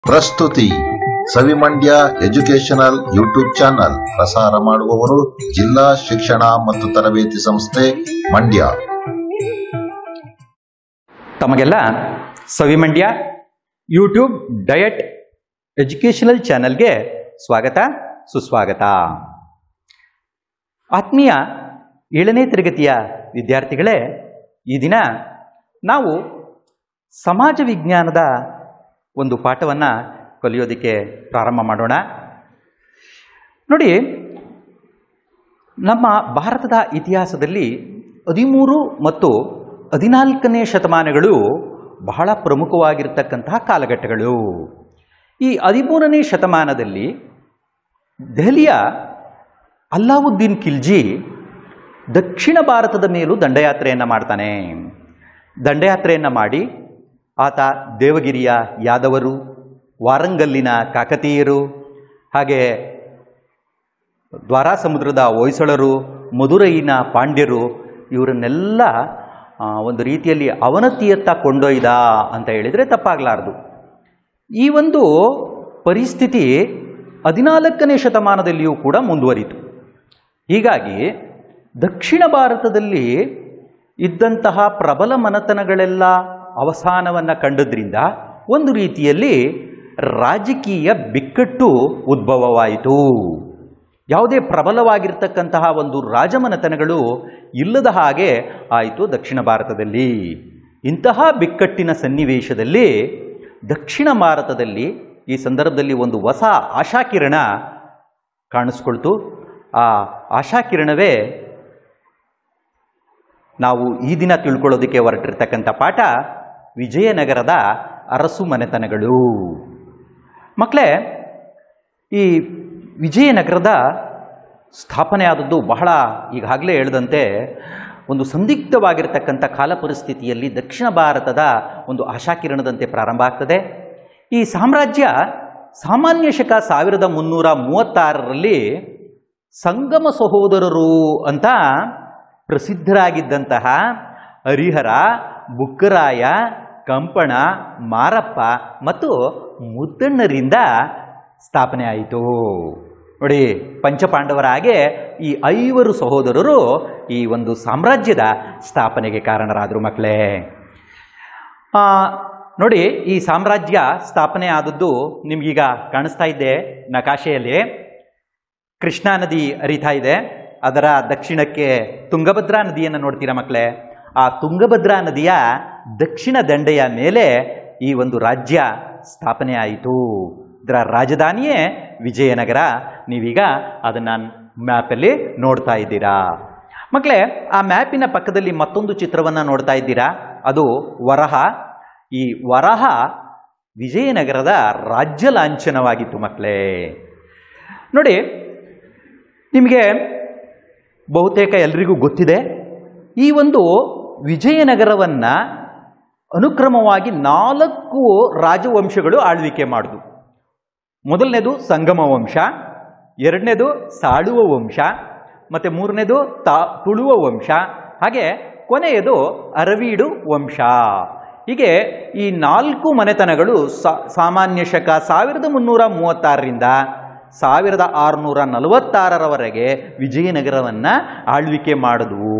ಪ್ರಸ್ತುತಿ ಸವಿಮಂಡ್ಯ educational YouTube channel ಪ್ರಸಾರ ಮಾಡುವವರು ಜಿಲ್ಲಾ ಶಿಕ್ಷಣ ಮತ್ತು ತರಬೇತಿ ಸಂಸ್ಥೆ ಮಂಡ್ಯ ತಮಗೆಲ್ಲ ಸವಿಮಂಡ್ಯ ಯೂಟ್ಯೂಬ್ ಡಯಟ್ ಎಜುಕೇಷನಲ್ ಚಾನಲ್ಗೆ ಸ್ವಾಗತ ಸುಸ್ವಾಗತ ಆತ್ಮೀಯ ಏಳನೇ ತರಗತಿಯ ವಿದ್ಯಾರ್ಥಿಗಳೇ ಈ ದಿನ ನಾವು ಸಮಾಜ ವಿಜ್ಞಾನದ ಒಂದು ಪಾಠವನ್ನು ಕಲಿಯೋದಕ್ಕೆ ಪ್ರಾರಂಭ ಮಾಡೋಣ ನೋಡಿ ನಮ್ಮ ಭಾರತದ ಇತಿಹಾಸದಲ್ಲಿ ಹದಿಮೂರು ಮತ್ತು ಹದಿನಾಲ್ಕನೇ ಶತಮಾನಗಳು ಬಹಳ ಪ್ರಮುಖವಾಗಿರ್ತಕ್ಕಂತಹ ಕಾಲಘಟ್ಟಗಳು ಈ ಹದಿಮೂರನೇ ಶತಮಾನದಲ್ಲಿ ದೆಹಲಿಯ ಅಲ್ಲಾವುದ್ದೀನ್ ಖಿಲ್ಜಿ ದಕ್ಷಿಣ ಭಾರತದ ಮೇಲೂ ದಂಡಯಾತ್ರೆಯನ್ನು ಮಾಡ್ತಾನೆ ದಂಡಯಾತ್ರೆಯನ್ನು ಮಾಡಿ ಆತ ದೇವಗಿರಿಯ ಯಾದವರು ವಾರಂಗಲ್ಲಿನ ಕಾಕತೀಯರು ಹಾಗೆ ದ್ವಾರಾಸಮುದ್ರದ ಹೊಯ್ಸಳರು ಮಧುರೈನ ಪಾಂಡ್ಯರು ಇವರನ್ನೆಲ್ಲ ಆ, ಒಂದು ರೀತಿಯಲ್ಲಿ ಅವನತಿಯತ್ತ ಕೊಂಡೊಯ್ದ ಅಂತ ಹೇಳಿದರೆ ತಪ್ಪಾಗಲಾರದು ಈ ಒಂದು ಪರಿಸ್ಥಿತಿ ಹದಿನಾಲ್ಕನೇ ಶತಮಾನದಲ್ಲಿಯೂ ಕೂಡ ಮುಂದುವರಿತು ಹೀಗಾಗಿ ದಕ್ಷಿಣ ಭಾರತದಲ್ಲಿ ಇದ್ದಂತಹ ಪ್ರಬಲ ಮನತನಗಳೆಲ್ಲ ಅವಸಾನವನ್ನು ಕಂಡದ್ರಿಂದ ಒಂದು ರೀತಿಯಲ್ಲಿ ರಾಜಕೀಯ ಬಿಕ್ಕಟ್ಟು ಉದ್ಭವವಾಯಿತು ಯಾವುದೇ ಪ್ರಬಲವಾಗಿರ್ತಕ್ಕಂತಹ ಒಂದು ರಾಜಮನೆತನಗಳು ಇಲ್ಲದ ಹಾಗೆ ಆಯಿತು ದಕ್ಷಿಣ ಭಾರತದಲ್ಲಿ ಇಂತಹ ಬಿಕ್ಕಟ್ಟಿನ ಸನ್ನಿವೇಶದಲ್ಲಿ ದಕ್ಷಿಣ ಭಾರತದಲ್ಲಿ ಈ ಸಂದರ್ಭದಲ್ಲಿ ಒಂದು ಹೊಸ ಆಶಾಕಿರಣ ಕಾಣಿಸ್ಕೊಳ್ತು ಆ ಆಶಾಕಿರಣವೇ ನಾವು ಈ ದಿನ ತಿಳ್ಕೊಳ್ಳೋದಕ್ಕೆ ಹೊರಟಿರ್ತಕ್ಕಂಥ ಪಾಠ ವಿಜಯನಗರದ ಅರಸು ಮನೆತನಗಳು ಮಕ್ಕಳೇ ಈ ವಿಜಯನಗರದ ಸ್ಥಾಪನೆ ಆದದ್ದು ಬಹಳ ಈಗಾಗಲೇ ಹೇಳಿದಂತೆ ಒಂದು ಸಂದಿಗ್ಧವಾಗಿರ್ತಕ್ಕಂಥ ಕಾಲ ಪರಿಸ್ಥಿತಿಯಲ್ಲಿ ದಕ್ಷಿಣ ಭಾರತದ ಒಂದು ಆಶಾಕಿರಣದಂತೆ ಪ್ರಾರಂಭ ಆಗ್ತದೆ ಈ ಸಾಮ್ರಾಜ್ಯ ಸಾಮಾನ್ಯ ಶಕ ಸಾವಿರದ ಮುನ್ನೂರ ಮೂವತ್ತಾರರಲ್ಲಿ ಸಂಗಮ ಸಹೋದರರು ಅಂತ ಪ್ರಸಿದ್ಧರಾಗಿದ್ದಂತಹ ಹರಿಹರ ಬುಕ್ಕರಾಯ ಕಂಪಣ ಮಾರಪ್ಪ ಮತ್ತು ಮುದ್ದಣ್ಣರಿಂದ ಸ್ಥಾಪನೆ ಆಯಿತು ನೋಡಿ ಪಂಚಪಾಂಡವರ ಹಾಗೆ ಈ ಐವರು ಸಹೋದರರು ಈ ಒಂದು ಸಾಮ್ರಾಜ್ಯದ ಸ್ಥಾಪನೆಗೆ ಕಾರಣರಾದರು ಮಕ್ಕಳೇ ಆ, ನೋಡಿ ಈ ಸಾಮ್ರಾಜ್ಯ ಸ್ಥಾಪನೆ ಆದದ್ದು ನಿಮ್ಗೀಗ ಕಾಣಿಸ್ತಾ ಇದ್ದೆ ನಕಾಶೆಯಲ್ಲಿ ಕೃಷ್ಣಾ ನದಿ ಹರಿತಾ ಇದೆ ಅದರ ದಕ್ಷಿಣಕ್ಕೆ ತುಂಗಭದ್ರಾ ನದಿಯನ್ನು ನೋಡ್ತೀರಾ ಮಕ್ಕಳೇ ಆ ತುಂಗಭದ್ರಾ ನದಿಯ ದಕ್ಷಿಣ ದಂಡೆಯ ಮೇಲೆ ಈ ಒಂದು ರಾಜ್ಯ ಸ್ಥಾಪನೆ ಆಯಿತು ಇದರ ರಾಜಧಾನಿಯೇ ವಿಜಯನಗರ ನೀವೀಗ ಅದನ್ನು ಮ್ಯಾಪಲ್ಲಿ ನೋಡ್ತಾ ಇದ್ದೀರಾ ಮಕ್ಕಳೇ ಆ ಮ್ಯಾಪಿನ ಪಕ್ಕದಲ್ಲಿ ಮತ್ತೊಂದು ಚಿತ್ರವನ್ನು ನೋಡ್ತಾ ಇದ್ದೀರಾ ಅದು ವರಹ ಈ ವರಹ ವಿಜಯನಗರದ ರಾಜ್ಯ ಲಾಂಛನವಾಗಿತ್ತು ಮಕ್ಕಳೇ ನೋಡಿ ನಿಮಗೆ ಬಹುತೇಕ ಎಲ್ರಿಗೂ ಗೊತ್ತಿದೆ ಈ ಒಂದು ವಿಜಯನಗರವನ್ನು ಅನುಕ್ರಮವಾಗಿ ನಾಲ್ಕು ರಾಜವಂಶಗಳು ಆಳ್ವಿಕೆ ಮಾಡಿದ್ವು ಮೊದಲನೇದು ಸಂಗಮ ವಂಶ ಎರಡನೇದು ಸಾಳುವ ವಂಶ ಮತ್ತು ಮೂರನೇದು ತಾ ತುಳುವ ವಂಶ ಹಾಗೆ ಕೊನೆಯದು ಅರವೀಡು ವಂಶ ಹೀಗೆ ಈ ನಾಲ್ಕು ಮನೆತನಗಳು ಸಾ- ಸಾಮಾನ್ಯ ಶಕ ಸಾವಿರದ ಮುನ್ನೂರ ಮೂವತ್ತಾರರಿಂದ ಸಾವಿರದ ಆರುನೂರ ನಲವತ್ತಾರರವರೆಗೆ ವಿಜಯನಗರವನ್ನು ಆಳ್ವಿಕೆ ಮಾಡಿದ್ವು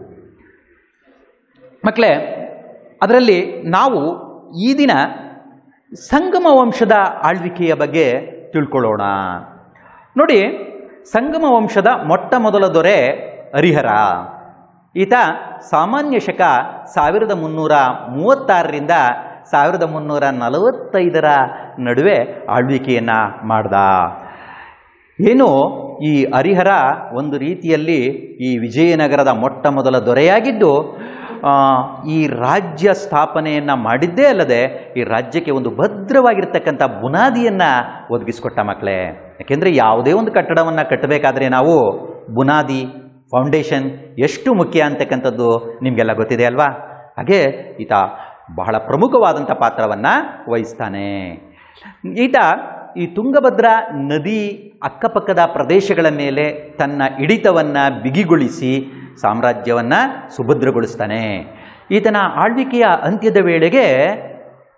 ಮಕ್ಕಳೇ ಅದರಲ್ಲಿ ನಾವು ಈ ದಿನ ಸಂಗಮ ವಂಶದ ಆಳ್ವಿಕೆಯ ಬಗ್ಗೆ ತಿಳ್ಕೊಳ್ಳೋಣ ನೋಡಿ ಸಂಗಮ ವಂಶದ ಮೊಟ್ಟ ಮೊದಲ ದೊರೆ ಹರಿಹರ ಈತ ಸಾಮಾನ್ಯ ಶಕ ಸಾವಿರದ ಮುನ್ನೂರ ಮೂವತ್ತಾರರಿಂದ ಸಾವಿರದ ಮುನ್ನೂರ ನಲವತ್ತೈದರ ನಡುವೆ ಆಳ್ವಿಕೆಯನ್ನು ಮಾಡ್ದ ಏನು ಈ ಹರಿಹರ ಒಂದು ರೀತಿಯಲ್ಲಿ ಈ ವಿಜಯನಗರದ ಮೊಟ್ಟ ಮೊದಲ ದೊರೆಯಾಗಿದ್ದು ಆ, ಈ ರಾಜ್ಯ ಸ್ಥಾಪನೆಯನ್ನು ಮಾಡಿದ್ದೇ ಅಲ್ಲದೆ ಈ ರಾಜ್ಯಕ್ಕೆ ಒಂದು ಭದ್ರವಾಗಿರ್ತಕ್ಕಂಥ ಬುನಾದಿಯನ್ನು ಒದಗಿಸ್ಕೊಟ್ಟ ಮಕ್ಕಳೇ ಯಾಕೆಂದರೆ ಯಾವುದೇ ಒಂದು ಕಟ್ಟಡವನ್ನು ಕಟ್ಟಬೇಕಾದ್ರೆ ನಾವು ಬುನಾದಿ ಫೌಂಡೇಶನ್ ಎಷ್ಟು ಮುಖ್ಯ ಅಂತಕ್ಕಂಥದ್ದು ನಿಮಗೆಲ್ಲ ಗೊತ್ತಿದೆ ಅಲ್ವಾ ಹಾಗೆ ಈತ ಬಹಳ ಪ್ರಮುಖವಾದಂಥ ಪಾತ್ರವನ್ನು ವಹಿಸ್ತಾನೆ ಈತ ಈ ತುಂಗಭದ್ರಾ ನದಿ ಅಕ್ಕಪಕ್ಕದ ಪ್ರದೇಶಗಳ ಮೇಲೆ ತನ್ನ ಹಿಡಿತವನ್ನು ಬಿಗಿಗೊಳಿಸಿ ಸಾಮ್ರಾಜ್ಯವನ್ನು ಸುಭದ್ರಗೊಳಿಸ್ತಾನೆ ಈತನ ಆಳ್ವಿಕೆಯ ಅಂತ್ಯದ ವೇಳೆಗೆ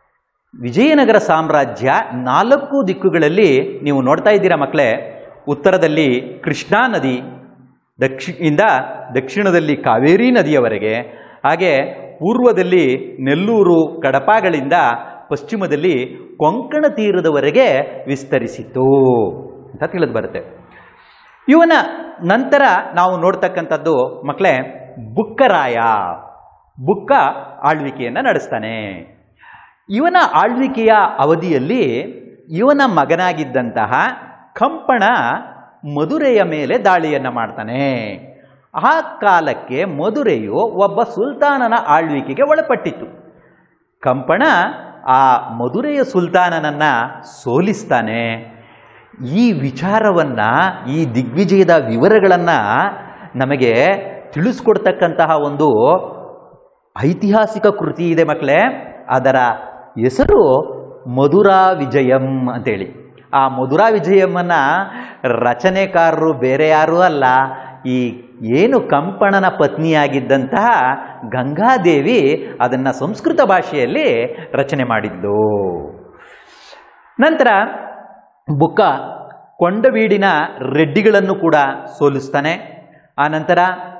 ವಿಜಯನಗರ ಸಾಮ್ರಾಜ್ಯ ನಾಲ್ಕು ದಿಕ್ಕುಗಳಲ್ಲಿ ನೀವು ನೋಡ್ತಾ ಇದ್ದೀರಾ ಮಕ್ಕಳೇ ಉತ್ತರದಲ್ಲಿ ಕೃಷ್ಣಾ ನದಿ ದಕ್ಷಿ ಇಂದ ದಕ್ಷಿಣದಲ್ಲಿ ಕಾವೇರಿ ನದಿಯವರೆಗೆ ಹಾಗೆ ಪೂರ್ವದಲ್ಲಿ ನೆಲ್ಲೂರು ಕಡಪಗಳಿಂದ ಪಶ್ಚಿಮದಲ್ಲಿ ಕೊಂಕಣ ತೀರದವರೆಗೆ ವಿಸ್ತರಿಸಿತು ಅಂತ ತಿಳಿದು ಬರುತ್ತೆ ಇವನ ನಂತರ ನಾವು ನೋಡ್ತಕ್ಕಂಥದ್ದು ಮಕ್ಕಳೇ ಬುಕ್ಕರಾಯ ಬುಕ್ಕ ಆಳ್ವಿಕೆಯನ್ನು ನಡೆಸ್ತಾನೆ ಇವನ ಆಳ್ವಿಕೆಯ ಅವಧಿಯಲ್ಲಿ ಇವನ ಮಗನಾಗಿದ್ದಂತಹ ಕಂಪಣ ಮಧುರೆಯ ಮೇಲೆ ದಾಳಿಯನ್ನು ಮಾಡ್ತಾನೆ ಆ ಕಾಲಕ್ಕೆ ಮಧುರೆಯು ಒಬ್ಬ ಸುಲ್ತಾನನ ಆಳ್ವಿಕೆಗೆ ಒಳಪಟ್ಟಿತ್ತು ಕಂಪಣ ಆ ಮಧುರೆಯ ಸುಲ್ತಾನನನ್ನ ಸೋಲಿಸ್ತಾನೆ ಈ ವಿಚಾರವನ್ನ ಈ ದಿಗ್ವಿಜಯದ ವಿವರಗಳನ್ನು ನಮಗೆ ತಿಳಿಸ್ಕೊಡ್ತಕ್ಕಂತಹ ಒಂದು ಐತಿಹಾಸಿಕ ಕೃತಿ ಇದೆ ಮಕ್ಕಳೇ ಅದರ ಹೆಸರು ಮಧುರಾ ವಿಜಯಂ ಅಂತೇಳಿ ಆ ಮಧುರಾ ವಿಜಯಮ್ಮನ ರಚನೆಕಾರರು ಬೇರೆ ಯಾರೂ ಅಲ್ಲ ಈ ಏನು ಕಂಪಣನ ಪತ್ನಿಯಾಗಿದ್ದಂತಹ ಗಂಗಾದೇವಿ ಅದನ್ನು ಸಂಸ್ಕೃತ ಭಾಷೆಯಲ್ಲಿ ರಚನೆ ಮಾಡಿದ್ದು ನಂತರ ಬುಕ್ಕ ಕೊಂಡವೀಡಿನ ರೆಡ್ಡಿಗಳನ್ನು ಕೂಡ ಸೋಲಿಸ್ತಾನೆ ಆ ನಂತರ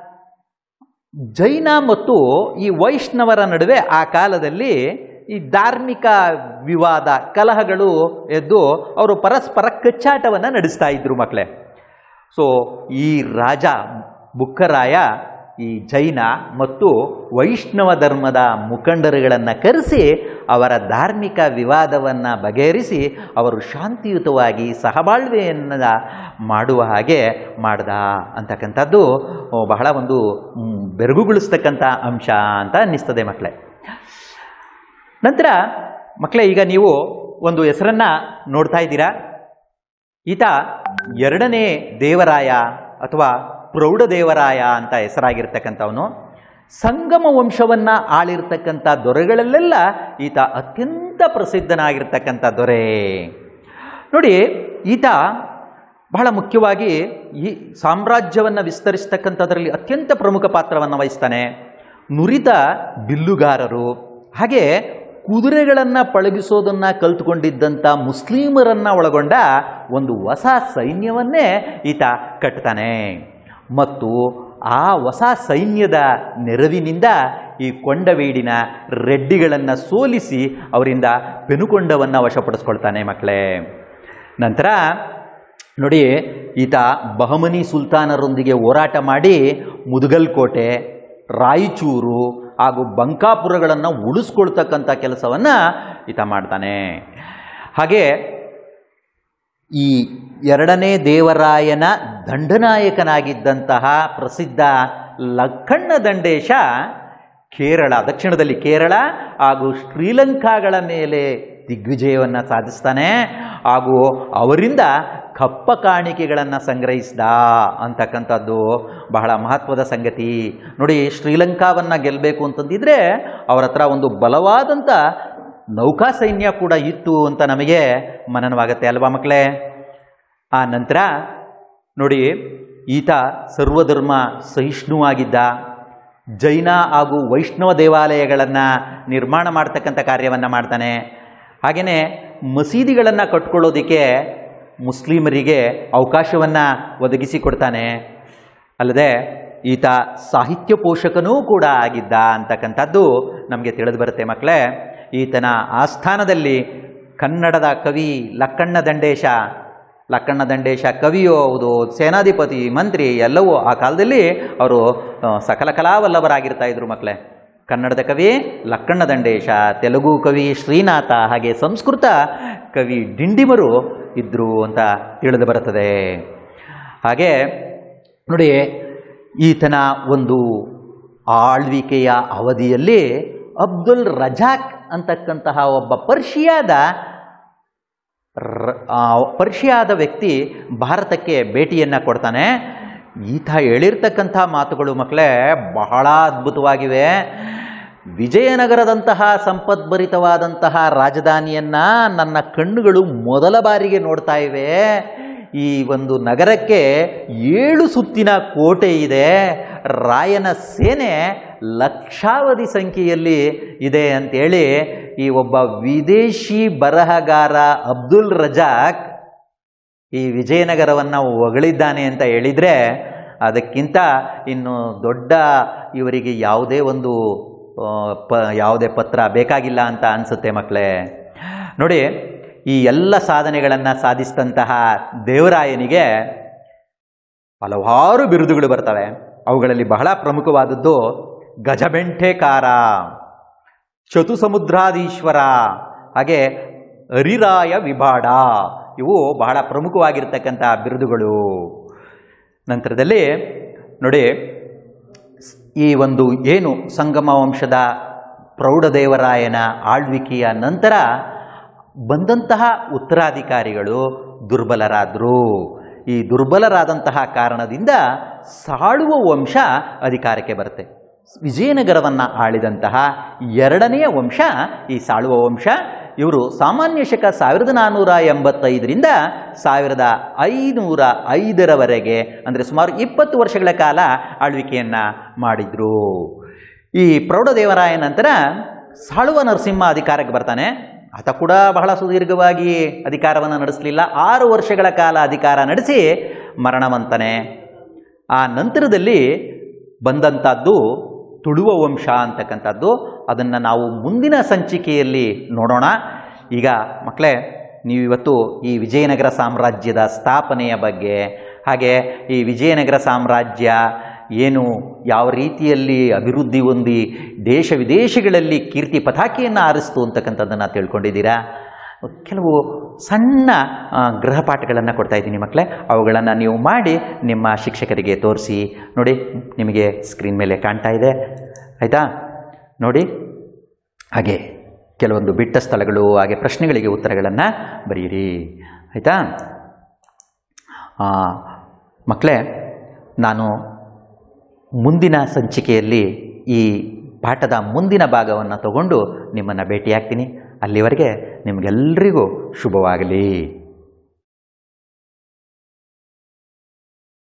ಜೈನ ಮತ್ತು ಈ ವೈಷ್ಣವರ ನಡುವೆ ಆ ಕಾಲದಲ್ಲಿ ಈ ಧಾರ್ಮಿಕ ವಿವಾದ ಕಲಹಗಳು ಎದ್ದು ಅವರು ಪರಸ್ಪರ ಕಚ್ಚಾಟವನ್ನು ನಡೆಸ್ತಾ ಇದ್ರು ಮಕ್ಕಳೇ ಸೊ ಈ ರಾಜ ಬುಕ್ಕರಾಯ ಈ ಜೈನ ಮತ್ತು ವೈಷ್ಣವ ಧರ್ಮದ ಮುಖಂಡರುಗಳನ್ನು ಕರೆಸಿ ಅವರ ಧಾರ್ಮಿಕ ವಿವಾದವನ್ನು ಬಗೆಹರಿಸಿ ಅವರು ಶಾಂತಿಯುತವಾಗಿ ಸಹಬಾಳ್ವೆಯನ್ನು ಮಾಡುವ ಹಾಗೆ ಮಾಡ್ದ ಅಂತಕ್ಕಂಥದ್ದು ಬಹಳ ಒಂದು ಮ್, ಬೆರಗುಗೊಳಿಸ್ತಕ್ಕಂಥ ಅಂಶ ಅಂತ ಅನ್ನಿಸ್ತದೆ ಮಕ್ಕಳೇ ನಂತರ ಮಕ್ಕಳೇ ಈಗ ನೀವು ಒಂದು ಹೆಸರನ್ನ ನೋಡ್ತಾ ಇದ್ದೀರಾ ಈತ ಎರಡನೇ ದೇವರಾಯ ಅಥವಾ ಪ್ರೌಢದೇವರಾಯ ಅಂತ ಹೆಸರಾಗಿರ್ತಕ್ಕಂಥವನು ಸಂಗಮ ವಂಶವನ್ನ ಆಳಿರ್ತಕ್ಕಂಥ ದೊರೆಗಳಲ್ಲೆಲ್ಲ ಈತ ಅತ್ಯಂತ ಪ್ರಸಿದ್ಧನಾಗಿರ್ತಕ್ಕಂಥ ದೊರೆ ನೋಡಿ ಈತ ಬಹಳ ಮುಖ್ಯವಾಗಿ ಈ ಸಾಮ್ರಾಜ್ಯವನ್ನು ವಿಸ್ತರಿಸ್ತಕ್ಕಂಥದ್ರಲ್ಲಿ ಅತ್ಯಂತ ಪ್ರಮುಖ ಪಾತ್ರವನ್ನು ವಹಿಸ್ತಾನೆ ನುರಿತ ಬಿಲ್ಲುಗಾರರು ಹಾಗೆ ಕುದುರೆಗಳನ್ನು ಪಳಗಿಸೋದನ್ನು ಕಲ್ತುಕೊಂಡಿದ್ದಂಥ ಮುಸ್ಲಿಮರನ್ನು ಒಳಗೊಂಡ ಒಂದು ಹೊಸ ಸೈನ್ಯವನ್ನೇ ಈತ ಕಟ್ತಾನೆ ಮತ್ತು ಆ ಹೊಸ ಸೈನ್ಯದ ನೆರವಿನಿಂದ ಈ ಕೊಂಡವೀಡಿನ ರೆಡ್ಡಿಗಳನ್ನು ಸೋಲಿಸಿ ಅವರಿಂದ ಪೆನುಕೊಂಡವನ್ನು ವಶಪಡಿಸ್ಕೊಳ್ತಾನೆ ಮಕ್ಕಳೇ ನಂತರ ನೋಡಿ ಈತ ಬಹಮನಿ ಸುಲ್ತಾನರೊಂದಿಗೆ ಹೋರಾಟ ಮಾಡಿ ಮುದುಗಲ್ಕೋಟೆ ರಾಯಚೂರು ಹಾಗೂ ಬಂಕಾಪುರಗಳನ್ನು ಉಳಿಸ್ಕೊಳ್ತಕ್ಕಂಥ ಕೆಲಸವನ್ನು ಈತ ಮಾಡ್ತಾನೆ ಹಾಗೆ ಈ ಎರಡನೇ ದೇವರಾಯನ ದಂಡನಾಯಕನಾಗಿದ್ದಂತಹ ಪ್ರಸಿದ್ಧ ಲಕ್ಕಣ್ಣ ದಂಡೇಶ ಕೇರಳ ದಕ್ಷಿಣದಲ್ಲಿ ಕೇರಳ ಹಾಗೂ ಶ್ರೀಲಂಕಾಗಳ ಮೇಲೆ ದಿಗ್ವಿಜಯವನ್ನು ಸಾಧಿಸ್ತಾನೆ ಹಾಗೂ ಅವರಿಂದ ಕಪ್ಪ ಕಾಣಿಕೆಗಳನ್ನು ಸಂಗ್ರಹಿಸಿದ ಅಂತಕ್ಕಂಥದ್ದು ಬಹಳ ಮಹತ್ವದ ಸಂಗತಿ ನೋಡಿ ಶ್ರೀಲಂಕಾವನ್ನು ಗೆಲ್ಲಬೇಕು ಅಂತಂದಿದ್ರೆ ಅವರ ಹತ್ರ ಒಂದು ಬಲವಾದಂಥ ನೌಕಾ ಸೈನ್ಯ ಕೂಡ ಇತ್ತು ಅಂತ ನಮಗೆ ಮನನವಾಗತ್ತೆ ಅಲ್ವಾ ಮಕ್ಕಳೇ ಆ ನಂತರ ನೋಡಿ ಈತ ಸರ್ವಧರ್ಮ ಸಹಿಷ್ಣುವಾಗಿದ್ದ ಜೈನ ಹಾಗೂ ವೈಷ್ಣವ ದೇವಾಲಯಗಳನ್ನು ನಿರ್ಮಾಣ ಮಾಡ್ತಕ್ಕಂಥ ಕಾರ್ಯವನ್ನು ಮಾಡ್ತಾನೆ ಹಾಗೆಯೇ ಮಸೀದಿಗಳನ್ನು ಕಟ್ಕೊಳ್ಳೋದಕ್ಕೆ ಮುಸ್ಲಿಮರಿಗೆ ಅವಕಾಶವನ್ನು ಒದಗಿಸಿಕೊಡ್ತಾನೆ ಅಲ್ಲದೆ ಈತ ಸಾಹಿತ್ಯ ಪೋಷಕನೂ ಕೂಡ ಆಗಿದ್ದ ಅಂತಕ್ಕಂಥದ್ದು ನಮಗೆ ತಿಳಿದು ಬರುತ್ತೆ ಮಕ್ಕಳೇ ಈತನ ಆಸ್ಥಾನದಲ್ಲಿ ಕನ್ನಡದ ಕವಿ ಲಕ್ಕಣ್ಣ ದಂಡೇಶ ಲಕ್ಕಣ್ಣ ದಂಡೇಶ ಕವಿಯೂ ಹೌದು ಸೇನಾಧಿಪತಿ ಮಂತ್ರಿ ಎಲ್ಲವೂ ಆ ಕಾಲದಲ್ಲಿ ಅವರು ಆ, ಸಕಲ ಕಲಾವಲ್ಲಭರಾಗಿರ್ತಾ ಇದ್ರು ಮಕ್ಕಳೇ ಕನ್ನಡದ ಕವಿ ಲಕ್ಕಣ್ಣ ದಂಡೇಶ ತೆಲುಗು ಕವಿ ಶ್ರೀನಾಥ ಹಾಗೆ ಸಂಸ್ಕೃತ ಕವಿ ಡಿಂಡಿಮರು ಇದ್ದರು ಅಂತ ತಿಳಿದು ಬರುತ್ತದೆ ಹಾಗೆ ನೋಡಿ ಈತನ ಒಂದು ಆಳ್ವಿಕೆಯ ಅವಧಿಯಲ್ಲಿ ಅಬ್ದುಲ್ ರಜಾಕ್ ಅಂತಕ್ಕಂತಹ ಒಬ್ಬ ಪರ್ಷಿಯಾದ ರ- ಆ, ಪರ್ಷಿಯಾದ ವ್ಯಕ್ತಿ ಭಾರತಕ್ಕೆ ಭೇಟಿಯನ್ನು ಕೊಡ್ತಾನೆ ಈತ ಹೇಳಿರ್ತಕ್ಕಂಥ ಮಾತುಗಳು ಮಕ್ಕಳೇ ಬಹಳ ಅದ್ಭುತವಾಗಿವೆ ವಿಜಯನಗರದಂತಹ ಸಂಪದ್ಭರಿತವಾದಂತಹ ರಾಜಧಾನಿಯನ್ನ ನನ್ನ ಕಣ್ಣುಗಳು ಮೊದಲ ಬಾರಿಗೆ ನೋಡ್ತಾ ಇವೆ ಈ ಒಂದು ನಗರಕ್ಕೆ ಏಳು ಸುತ್ತಿನ ಕೋಟೆ ಇದೆ ರಾಯನ ಸೇನೆ ಲಕ್ಷಾವಧಿ ಸಂಖ್ಯೆಯಲ್ಲಿ ಇದೆ ಅಂತೇಳಿ ಈ ಒಬ್ಬ ವಿದೇಶಿ ಬರಹಗಾರ ಅಬ್ದುಲ್ ರಜಾಕ್ ಈ ವಿಜಯನಗರವನ್ನು ಹೊಗಳಿದ್ದಾನೆ ಅಂತ ಹೇಳಿದರೆ ಅದಕ್ಕಿಂತ ಇನ್ನು ದೊಡ್ಡ ಇವರಿಗೆ ಯಾವುದೇ ಒಂದು ಆ, ಪ ಯಾವುದೇ ಪತ್ರ ಬೇಕಾಗಿಲ್ಲ ಅಂತ ಅನಿಸುತ್ತೆ ಮಕ್ಕಳೇ ನೋಡಿ ಈ ಎಲ್ಲ ಸಾಧನೆಗಳನ್ನು ಸಾಧಿಸಿದಂತಹ ದೇವರಾಯನಿಗೆ ಹಲವಾರು ಬಿರುದುಗಳು ಬರ್ತವೆ ಅವುಗಳಲ್ಲಿ ಬಹಳ ಪ್ರಮುಖವಾದದ್ದು ಗಜಬೆಂಟೆಕಾರ ಚತುಸಮುದ್ರಾಧೀಶ್ವರ ಹಾಗೆ ಹರಿರಾಯ ವಿಭಾಡ ಇವು ಬಹಳ ಪ್ರಮುಖವಾಗಿರ್ತಕ್ಕಂಥ ಬಿರುದುಗಳು ನಂತರದಲ್ಲಿ ನೋಡಿ ಈ ಒಂದು ಏನು ಸಂಗಮ ವಂಶದ ಪ್ರೌಢದೇವರಾಯನ ಆಳ್ವಿಕೆಯ ನಂತರ ಬಂದಂತಹ ಉತ್ತರಾಧಿಕಾರಿಗಳು ದುರ್ಬಲರಾದರು ಈ ದುರ್ಬಲರಾದಂತಹ ಕಾರಣದಿಂದ ಸಾಳುವ ವಂಶ ಅಧಿಕಾರಕ್ಕೆ ಬರುತ್ತೆ ವಿಜಯನಗರವನ್ನು ಆಳಿದಂತಹ ಎರಡನೆಯ ವಂಶ ಈ ಸಾಳುವ ವಂಶ ಇವರು ಸಾಮಾನ್ಯ ಶಕ ಸಾವಿರದ ನಾನ್ನೂರ ಎಂಬತ್ತೈದರಿಂದ ಸಾವಿರದ ಐನೂರ ಐದರವರೆಗೆ ಅಂದರೆ ಸುಮಾರು ಇಪ್ಪತ್ತು ವರ್ಷಗಳ ಕಾಲ ಆಳ್ವಿಕೆಯನ್ನು ಮಾಡಿದರು ಈ ಪ್ರೌಢದೇವರಾಯ ನಂತರ ಸಾಳುವ ನರಸಿಂಹ ಅಧಿಕಾರಕ್ಕೆ ಬರ್ತಾನೆ ಆತ ಕೂಡ ಬಹಳ ಸುದೀರ್ಘವಾಗಿ ಅಧಿಕಾರವನ್ನು ನಡೆಸಲಿಲ್ಲ ಆರು ವರ್ಷಗಳ ಕಾಲ ಅಧಿಕಾರ ನಡೆಸಿ ಮರಣವಂತನೆ ಆ ನಂತರದಲ್ಲಿ ಬಂದಂಥದ್ದು ತುಳುವ ವಂಶ ಅಂತಕ್ಕಂಥದ್ದು ಅದನ್ನು ನಾವು ಮುಂದಿನ ಸಂಚಿಕೆಯಲ್ಲಿ ನೋಡೋಣ ಈಗ ಮಕ್ಕಳೇ ನೀವು ಇವತ್ತು ಈ ವಿಜಯನಗರ ಸಾಮ್ರಾಜ್ಯದ ಸ್ಥಾಪನೆಯ ಬಗ್ಗೆ ಹಾಗೆ ಈ ವಿಜಯನಗರ ಸಾಮ್ರಾಜ್ಯ ಏನು ಯಾವ ರೀತಿಯಲ್ಲಿ ಅಭಿವೃದ್ಧಿ ಹೊಂದಿ ದೇಶ ವಿದೇಶಗಳಲ್ಲಿ ಕೀರ್ತಿ ಪತಾಕೆಯನ್ನು ಆರಿಸ್ತು ಅಂತಕ್ಕಂಥದ್ದನ್ನು ತಿಳ್ಕೊಂಡಿದ್ದೀರಾ ಕೆಲವು ಸಣ್ಣ ಆ, ಗೃಹಪಾಠಗಳನ್ನು ಕೊಡ್ತಾ ಇದ್ದೀನಿ ಮಕ್ಕಳೇ ಅವುಗಳನ್ನು ನೀವು ಮಾಡಿ ನಿಮ್ಮ ಶಿಕ್ಷಕರಿಗೆ ತೋರಿಸಿ ನೋಡಿ ನಿಮಗೆ ಸ್ಕ್ರೀನ್ ಮೇಲೆ ಕಾಣ್ತಾ ಇದೆ ಆಯಿತಾ ನೋಡಿ ಹಾಗೆ ಕೆಲವೊಂದು ಬಿಟ್ಟ ಸ್ಥಳಗಳು ಹಾಗೆ ಪ್ರಶ್ನೆಗಳಿಗೆ ಉತ್ತರಗಳನ್ನು ಬರೆಯಿರಿ ಆಯಿತಾ ಮಕ್ಕಳೇ ನಾನು ಮುಂದಿನ ಸಂಚಿಕೆಯಲ್ಲಿ ಈ ಪಾಠದ ಮುಂದಿನ ಭಾಗವನ್ನು ತಗೊಂಡು ನಿಮ್ಮನ್ನು ಭೇಟಿಯಾಗ್ತೀನಿ ಅಲ್ಲಿವರೆಗೆ ನಿಮಗೆಲ್ಲರಿಗೂ ಶುಭವಾಗಲಿ